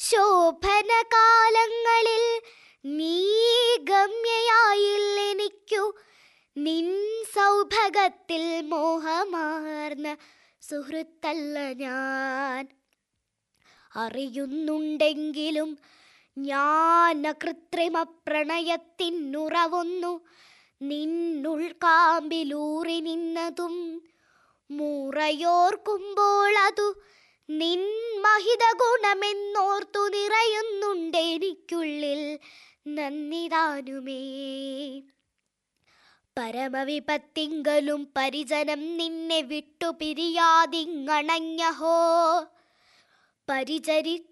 ശോഭന കാലങ്ങളിൽ നീ ഗമ്യയായില്ലെനിക്കു നിൻ സൗഭഗത്തിൽ മോഹമാർന്ന സുഹൃത്തല്ല ഞാൻ അറിയുന്നുണ്ടെങ്കിലും ഞാൻ അകൃത്രിമ പ്രണയത്തിനുറവൊന്നു നിന്നുൾക്കാമ്പിലൂറി നിന്നതും മുറയോർക്കുമ്പോൾ അതു നിൻ മഹിത ഗുണമെന്നോർത്തു നിറയുന്നുണ്ടെനിക്കുള്ളിൽ നന്ദിതാനുമേ പരമവിപത്തിങ്കലും പരിജനം നിന്നെ വിട്ടു പിരിയാതിങ്ങണഞ്ഞഹോ പരിചരി